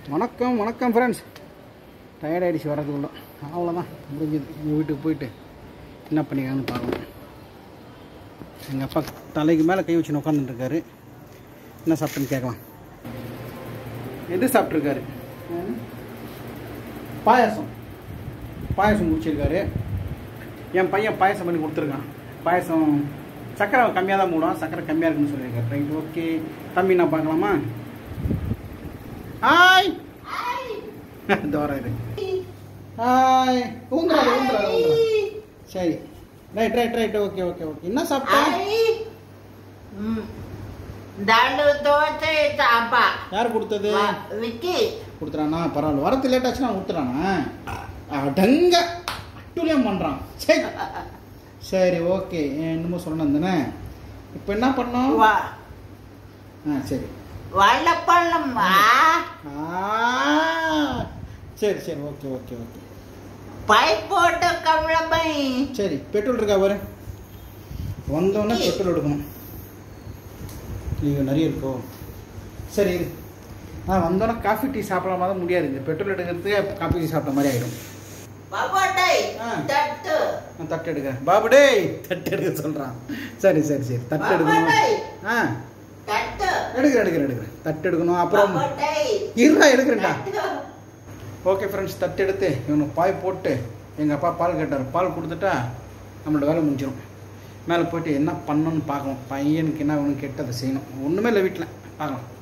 வணக்கம் வணக்கம் friends tired ஆகிடுச்சு வரதுக்குள்ள அவ்வளோதான் முடிஞ்சது எங்கள் வீட்டுக்கு போயிட்டு என்ன பண்ணிக்கிறாங்கன்னு பார்க்கணும் எங்கள் அப்பா தலைக்கு மேலே கை வச்சு உட்காந்துட்டுருக்காரு என்ன சாப்பிட்டுன்னு கேட்கலாம் எது சாப்பிட்ருக்காரு பாயாசம் பாயாசம் முடிச்சிருக்காரு என் பையன் பாயாசம் பண்ணி கொடுத்துருக்கான் பாயாசம் சக்கரை கம்மியாக தான் மூடும் சக்கரை கம்மியாக இருக்குன்னு சொல்லியிருக்காரு ரைட் ஓகே தம்பி நான் பார்க்கலாமா ஹாய் தோற இது ஹாய் ஊந்துறாரு ஊந்துறாரு ஊந்துறாரு சரி right right right okay okay okay என்ன சாப்பிட்டா ದಾಳು ದೋಸೆ ಚಾಪ யார் கொடுத்தது ವಿಕ್ಕಿ கொடுத்துறானா பரவாயில்ல வரத்து லேட் ஆச்சுன்னா கொடுத்துறானா அடங்க அட்டுலியம் பண்ணுறான் சரி சரி ஓகே என்னமோ சொன்னேன் தானே இப்போ என்ன பண்ணோம் ஆ சரி வள்ளப்பள்ளம் ஆ சரி சரி ஓகே ஓகே ஓகே பைப் போட்டு கமலமை சரி பெட்ரோல் இருக்கா பாரு வந்தோடனே பெட்ரோல் எடுக்கணும் நீங்கள் நிறைய இருக்கோ சரி இரு ஆ வந்தோடனே காஃபி டீ சாப்பிடாம தான் முடியாது இந்த பெட்ரோல் எடுக்கிறதுக்கு காஃபி டீ சாப்பிட்ட மாதிரி ஆகிடும் பகோட்டை ஆ. தட்டு நான் தட்டு எடுக்கிறேன் பாபு டேய் தட்டு எடுக்க சொல்கிறான் சரி சரி சரி தட்டு எடுக்கணும் பகோட்டை ஆ தட்டு எடுக்கிறேன் எடுக்கிறேன் எடுக்கிறேன் தட்டு எடுக்கணும் அப்புறம் பகோட்டை இருடா எடுக்கிறேன்டா தட்டு. ஓகே ஃப்ரெண்ட்ஸ் தட்டு எடுத்து இவனுக்கு பாய் போட்டு எங்கள் அப்பா பால் கேட்டார் பால் கொடுத்துட்டா நம்மளோட வேலை முடிஞ்சிடும் மேலே போயிட்டு என்ன பண்ணணும்னு பார்க்கணும் பையனுக்கு என்ன வேணும் கெட்டதை செய்யணும் ஒன்றுமே இல்லை வீட்டில் பார்க்கலாம்